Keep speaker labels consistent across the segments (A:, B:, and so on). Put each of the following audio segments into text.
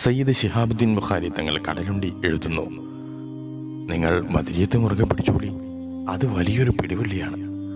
A: സയ്യിദ് ശിഹാബുദ്ദീൻ ബുഖാരി തങ്ങൾ കടലുണ്ടി എഴുതുന്നു നിങ്ങൾ മതിരിയത്തെ മുറുകെ പിടിച്ചോളി അത് വലിയൊരു പിടിവള്ളിയാണ്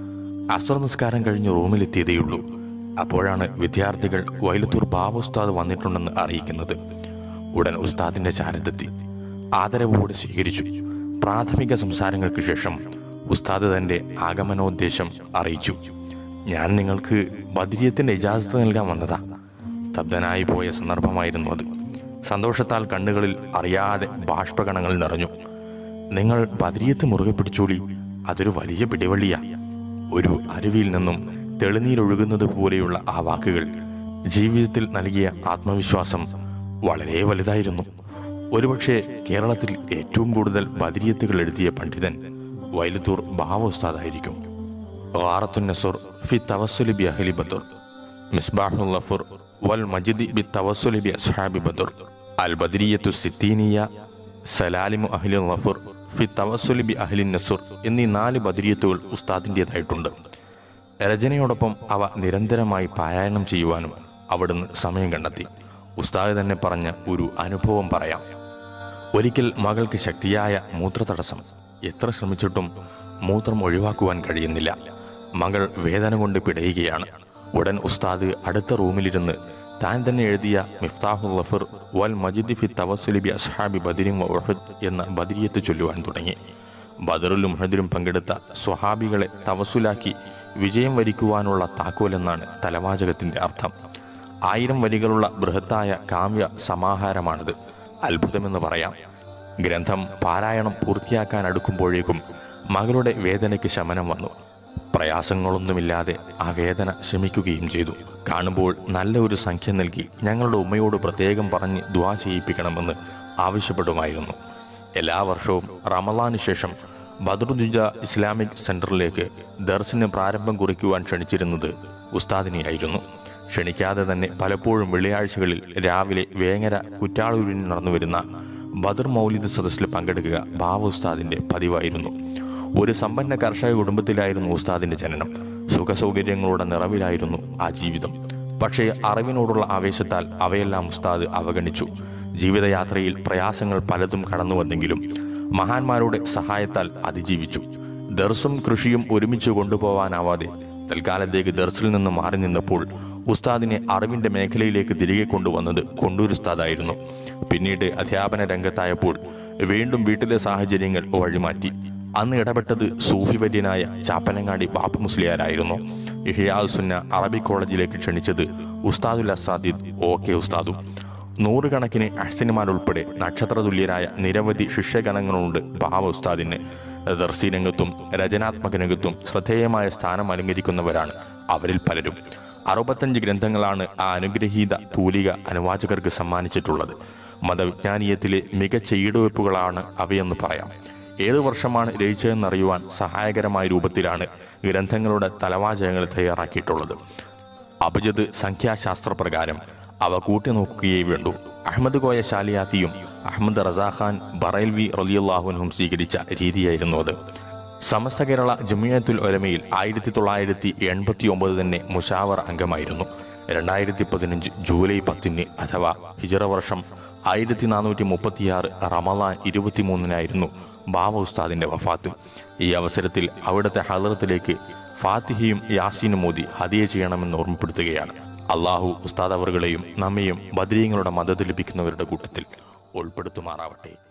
A: അസ്ര നിസ്കാരം കഴിഞ്ഞ് റൂമിലെത്തിയതേയുള്ളൂ അപ്പോഴാണ് വിദ്യാർത്ഥികൾ വൈലത്തൂർ ബാബ ഉസ്താദ് വന്നിട്ടുണ്ടെന്ന് അറിയിക്കുന്നത് ഉടൻ ഉസ്താദിന്റെ ചാരത്തെത്തി ആദരവോട് സ്വീകരിച്ചു പ്രാഥമിക സംസാരങ്ങൾക്ക് ശേഷം ഉസ്താദ് തന്റെ ആഗമനോദ്ദേശം അറിയിച്ചു ഞാൻ നിങ്ങൾക്ക് ബദിരിയത്തിന്റെ ഇജാസത്ത് നൽകാൻ വന്നതാ സ്തബ്ധനായി പോയ സന്ദർഭമായിരുന്നു അത് സന്തോഷത്താൽ കണ്ണുകളിൽ അറിയാതെ ബാഷ്പകണങ്ങൾ നിറഞ്ഞു നിങ്ങൾ ബദരിയത്ത് മുറുകെ പിടിച്ചോളി അതൊരു വലിയ പിടിവള്ളിയാ ഒരു അരുവിയിൽ നിന്നും തെളിനീരൊഴുകുന്നത് പോലെയുള്ള ആ വാക്കുകൾ ജീവിതത്തിൽ നൽകിയ ആത്മവിശ്വാസം വളരെ വലുതായിരുന്നു ഒരുപക്ഷെ കേരളത്തിൽ ഏറ്റവും കൂടുതൽ ബദരിയത്തുകൾ എഴുതിയ പണ്ഡിതൻ വൈലത്തൂർ ബാവ ഉസ്താദായിരിക്കും ഗാറത്തുൻ നസുർ ഫി തവസ്സുലി ബി അഹ്ലി ബദർ മിസ്ബാഹുൽ ലഫുർ വൽ മജിദി ബി തവസ്സുലി ബി അസ്ഹാബി ബദർ അൽ ബദരിയത്തു സിത്തീനിയ സലാലിമു അഹ്ലി ലഫുർ ഫി തവസ്സുലി ബി അഹ്ലി നസുർ എന്നീ നാല് ബദരിയത്തുകൾ ഉസ്താദിൻ്റെതായിട്ടുണ്ട് രചനയോടൊപ്പം അവ നിരന്തരമായി പാരായണം ചെയ്യുവാനും അവിടുന്ന് സമയം കണ്ടെത്തി ഉസ്താദ് തന്നെ പറഞ്ഞ ഒരു അനുഭവം പറയാം ഒരിക്കൽ മകൾക്ക് ശക്തിയായ മൂത്രതടസ്സം എത്ര ശ്രമിച്ചിട്ടും മൂത്രം ഒഴിവാക്കുവാൻ കഴിയുന്നില്ല മകൾ വേദന കൊണ്ട് പിടയുകയാണ് ഉടൻ ഉസ്താദ് അടുത്ത റൂമിലിരുന്ന് താൻ തന്നെ എഴുതിയ മിഫ്താഹുൽ ലഫർ വൽ മജിദ് ഫി തവസ്സുലി ബി അസ്ഹാബി ബദിരിൻ വ ഉഹദ് എന്ന ബദിരിയത്ത് ചൊല്ലുവാൻ തുടങ്ങി ബദറുലും ഉഹദിലും പങ്കെടുത്ത സ്വഹാബികളെ തവസുലാക്കി വിജയം വരിക്കുവാനുള്ള താക്കോലെന്നാണ് തലവാചകത്തിന്റെ അർത്ഥം ആയിരം വരികളുള്ള ബൃഹത്തായ കാവ്യ സമാഹാരമാണിത് അത്ഭുതമെന്ന് പറയാം ഗ്രന്ഥം പാരായണം പൂർത്തിയാക്കാൻ അടുക്കുമ്പോഴേക്കും മകളുടെ വേദനയ്ക്ക് ശമനം വന്നു പ്രയാസങ്ങളൊന്നുമില്ലാതെ ആ വേദന ശമിക്കുകയും ചെയ്തു കാണുമ്പോൾ നല്ല ഒരു സംഖ്യ നൽകി ഞങ്ങളുടെ ഉമ്മയോട് പ്രത്യേകം പറഞ്ഞ് ദ്വാ ചെയ്യിപ്പിക്കണമെന്ന് ആവശ്യപ്പെടുമായിരുന്നു എല്ലാ വർഷവും റമലാന് ശേഷം ബദറുദ്ദുജ ഇസ്ലാമിക് സെന്ററിലേക്ക് ദർശന് പ്രാരംഭം കുറിക്കുവാൻ ക്ഷണിച്ചിരുന്നത് ഉസ്താദിനെയായിരുന്നു ക്ഷണിക്കാതെ തന്നെ പലപ്പോഴും വെള്ളിയാഴ്ചകളിൽ രാവിലെ വേങ്ങര കുറ്റാളൂരിൽ നടന്നുവരുന്ന ബദർ മൗലിദ് സദസ്സിൽ പങ്കെടുക്കുക ബാവ ഉസ്താദിന്റെ പതിവായിരുന്നു ഒരു സമ്പന്ന കർഷക കുടുംബത്തിലായിരുന്നു ഉസ്താദിന്റെ ജനനം സുഖസൗകര്യങ്ങളുടെ നിറവിലായിരുന്നു ആ ജീവിതം പക്ഷേ അറിവിനോടുള്ള ആവേശത്താൽ അവയെല്ലാം ഉസ്താദ് അവഗണിച്ചു ജീവിതയാത്രയിൽ പ്രയാസങ്ങൾ പലതും കടന്നുവന്നെങ്കിലും മഹാന്മാരുടെ സഹായത്താൽ അതിജീവിച്ചു ദർസും കൃഷിയും ഒരുമിച്ച് കൊണ്ടുപോവാനാവാതെ തൽക്കാലത്തേക്ക് ദർസിൽ നിന്ന് മാറി നിന്നപ്പോൾ ഉസ്താദിനെ അറിവിന്റെ മേഖലയിലേക്ക് തിരികെ കൊണ്ടുവന്നത് കൊണ്ടൂർ ഉസ്താദായിരുന്നു പിന്നീട് അധ്യാപന രംഗത്തായപ്പോൾ വീണ്ടും വീട്ടിലെ സാഹചര്യങ്ങൾ വഴിമാറ്റി അന്ന് ഇടപെട്ടത് സൂഫി വര്യനായ ചാപ്പനങ്ങാടി ബാപ്പു മുസ്ലിയാരായിരുന്നു ഇഹിയാൽ സുന്ന അറബിക് കോളേജിലേക്ക് ക്ഷണിച്ചത് ഉസ്താദുൽ അസാദിദ് ഓ കെ ഉസ്താദും നൂറുകണക്കിന് അഹ്സനുമാരുൾപ്പെടെ നക്ഷത്രതുല്യരായ നിരവധി ശിഷ്യഗണങ്ങളുണ്ട് ബാവ ഉസ്താദിന് ദർശി രംഗത്തും രചനാത്മക രംഗത്തും ശ്രദ്ധേയമായ സ്ഥാനം അലങ്കരിക്കുന്നവരാണ് അവരിൽ പലരും അറുപത്തഞ്ച് ഗ്രന്ഥങ്ങളാണ് ആ അനുഗ്രഹീത തൂലിക അനുവാചകർക്ക് സമ്മാനിച്ചിട്ടുള്ളത് മതവിജ്ഞാനീയത്തിലെ മികച്ച ഈടുവയ്പ്പുകളാണ് അവയെന്ന് പറയാം ഏതു വർഷമാണ് രചിച്ചതെന്നറിയുവാൻ സഹായകരമായ രൂപത്തിലാണ് ഗ്രന്ഥങ്ങളുടെ തലവാചകങ്ങൾ തയ്യാറാക്കിയിട്ടുള്ളത് അഭിജത് സംഖ്യാശാസ്ത്രപ്രകാരം അവ കൂട്ടിനോക്കുകയേ വേണ്ടൂ അഹമ്മദ് കോയ ശാലിയാത്തിയും അഹമ്മദ് റസാഖാൻ ബറൈൽവി റലിയുല്ലാഹുനും സ്വീകരിച്ച രീതിയായിരുന്നു അത് സമസ്ത കേരള ജമിയത്തുൽ ഒലമയിൽ ആയിരത്തി തൊള്ളായിരത്തി എൺപത്തി ഒമ്പത് തന്നെ മുഷാവർ അംഗമായിരുന്നു രണ്ടായിരത്തി പതിനഞ്ച് ജൂലൈ പത്തിന് അഥവാ ഹിജറ വർഷം ആയിരത്തി നാനൂറ്റി മുപ്പത്തിയാറ് റമലാൻ ഇരുപത്തിമൂന്നിനായിരുന്നു ബാബ ഉസ്താദിന്റെ വഫാത്ത് ഈ അവസരത്തിൽ അവിടുത്തെ ഹലറത്തിലേക്ക് ഫാത്തിഹയും യാസീനും മോദി ഹദിയ ചെയ്യണമെന്ന് ഓർമ്മപ്പെടുത്തുകയാണ് അള്ളാഹു ഉസ്താദ് അവറുകളെയും നമ്മയും ബദ്രീങ്ങളുടെ മദത് ലഭിക്കുന്നവരുടെ കൂട്ടത്തിൽ ഉൾപ്പെടുത്തുമാറാവട്ടെ